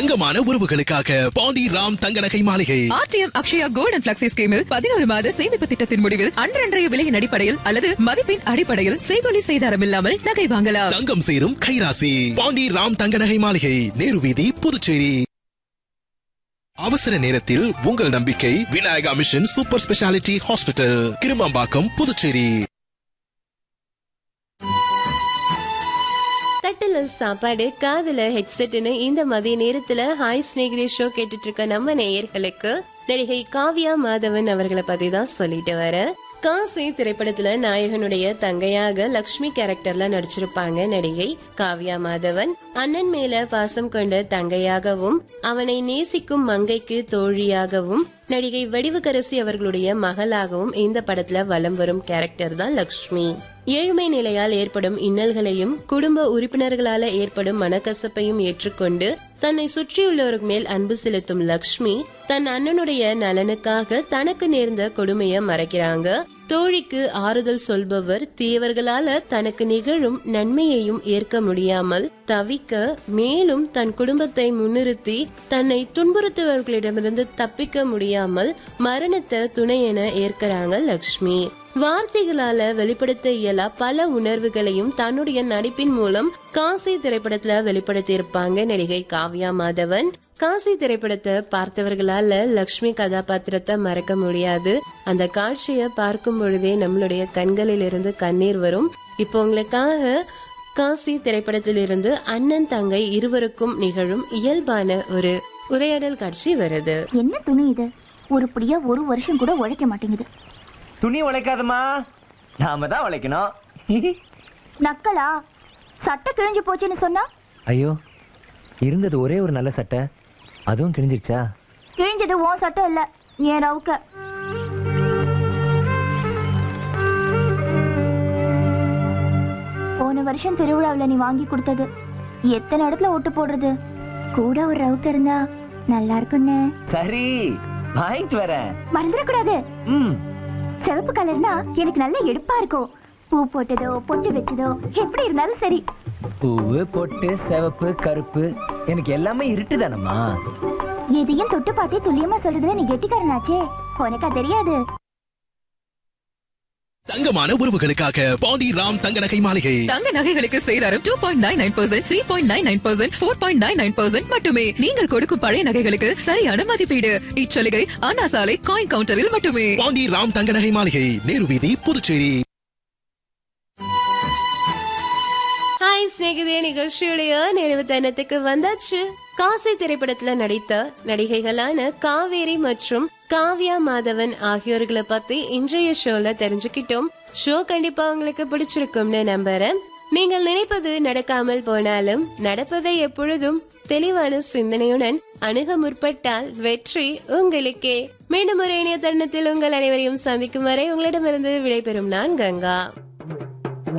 தங்கமான உறவுகளுக்காக பாண்டி ராம் தங்க நகை மாளிகை RTM Akshaya gold and flexi ஸ்கீமில் பதினோரு மாத சேமிப்பு திட்டத்தின் முடிவில் அன்றன்றைய விலையின் அடிப்படையில் அல்லது மதிப்பின் அடிப்படையில் செய்கொலி செய்தாரம் இல்லாமல் நகை வாங்கலாம் தங்கம் சேரும் கைராசி பாண்டி ராம் தங்க நகை மாளிகை நேரு வீதி புதுச்சேரி அவசர நேரத்தில் உங்கள் நம்பிக்கை Vinayaka mission super speciality hospital Kirumampakkam Puducherry தட்டுல சாப்பாடு காதுல ஹெட்செட்னு இந்த மதிய நேரத்துல ஹாய் ஸ்நேகிதே ஷோ கேட்டுட்டு இருக்க நம்ம நேயர்களுக்கு நடிகை காவ்யா மாதவன் அவர்களை பத்தி தான் சொல்லிட்டு வர காசி திரைப்படத்துல நாயகனுடைய தங்கையாக லக்ஷ்மி கேரக்டர்ல நடிச்சிருப்பாங்க நடிகை காவ்யா மாதவன் அண்ணன் மேல பாசம் கொண்ட தங்கையாகவும் அவனை நேசிக்கும் மங்கைக்கு தோழியாகவும் நடிகை வடிவுக்கரசி அவர்களுடைய மகளாகவும் இந்த படத்துல வலம் வரும் கேரக்டர் தான் லக்ஷ்மி ஏழ்மை நிலையால் ஏற்படும் இன்னல்களையும் குடும்ப உறுப்பினர்களால ஏற்படும் மனக்கசப்பையும் ஏற்றுக்கொண்டு தன்னை சுற்றியுள்ளோருக்கு மேல் அன்பு செலுத்தும் லக்ஷ்மி தன் அண்ணனுடைய நலனுக்காக தனக்கு நேர்ந்த கொடுமைய மறைக்கிறாங்க தோழிக்கு ஆறுதல் சொல்பவர் தீயவர்களால தனக்கு நிகழும் நன்மையையும் ஏற்க முடியாமல் தவிக்க மேலும் தன் குடும்பத்தை முன்னிறுத்தி தன்னை துன்புறுத்துவர்களிடமிருந்து தப்பிக்க முடியாமல் மரணத்தை துணை என ஏற்கிறாங்க லக்ஷ்மி வார்த்தைகளால வெளிப்படுத்த இயலா பல உணர்வுகளையும் தன்னுடைய நடிப்பின் மூலம் காசி திரைப்படத்துல வெளிப்படுத்தி இருப்பாங்க நடிகை காவ்யா மாதவன் காசி திரைப்படத்தை பார்த்தவர்களால லக்ஷ்மி கதாபாத்திரத்தை மறக்க முடியாது அந்த காட்சியை பார்க்கும் பொழுதே நம்மளுடைய கண்களில் இருந்து கண்ணீர் வரும் இப்போ உங்களுக்காக காசி திரைப்படத்திலிருந்து அண்ணன் தங்கை இருவருக்கும் நிகழும் இயல்பான ஒரு உரையாடல் காட்சி வருது என்ன துணி இது உருப்படியா ஒரு வருஷம் கூட உழைக்க மாட்டேங்குது துணி உழைக்காதம்மா நாம தான் உழைக்கணும் நக்கலா சட்டை கிழிஞ்சு போச்சுன்னு சொன்னா ஐயோ இருந்தது ஒரே ஒரு நல்ல சட்டை அதுவும் கிழிஞ்சிருச்சா கிழிஞ்சது உன் சட்டை இல்ல ஏன் ரவுக்க போன வருஷம் திருவிழாவில் நீ வாங்கி கொடுத்தது எத்தனை இடத்துல ஒட்டு போடுறது கூட ஒரு ரவுக்க இருந்தா நல்லா இருக்கும்னு சரி வாங்கிட்டு வரேன் மறந்துடக்கூடாது ம் சிவப்பு கலர்னா எனக்கு நல்ல எடுப்பா இருக்கும் பூ போட்டதோ பொட்டு வச்சதோ எப்படி இருந்தாலும் சரி பூவு பொட்டு சிவப்பு கருப்பு எனக்கு எல்லாமே இருட்டுதானம்மா எதையும் தொட்டு பார்த்தே துல்லியமா சொல்றதுல நீ கெட்டிக்காரனாச்சே உனக்கா தெரியாது தங்கமான உறவுகளுக்காக பாண்டி ராம் தங்க நகை மாளிகை தங்க நகைகளுக்கு சேதாரம் two point nine nine percent three point nine nine percent four point nine nine percent மட்டுமே நீங்கள் கொடுக்கும் பழைய நகைகளுக்கு சரியான மதிப்பீடு இச்சலுகை அண்ணா சாலை காயின் கவுண்டரில் மட்டுமே பாண்டி ராம் தங்க நகை மாளிகை நேரு வீதி புதுச்சேரி ஹாய் சிநேகிதே நிகழ்ச்சியுடைய நிறைவு தருணத்துக்கு வந்தாச்சு காசி திரைப்படத்துல நடித்த நடிகைகளான காவேரி மற்றும் காவ்யா மாதவன் ஆகியோர்களை பத்தி இன்றைய ஷோல தெரிஞ்சுக்கிட்டோம் ஷோ கண்டிப்பா உங்களுக்கு பிடிச்சிருக்கும்னு நம்புறேன் நீங்கள் நினைப்பது நடக்காமல் போனாலும் நடப்பதை எப்பொழுதும் தெளிவான சிந்தனையுடன் அணுக முற்பட்டால் வெற்றி உங்களுக்கே மீண்டும் ஒரு இணைய தருணத்தில் உங்கள் அனைவரையும் சந்திக்கும் வரை உங்களிடமிருந்து விடைபெறும் நான் கங்கா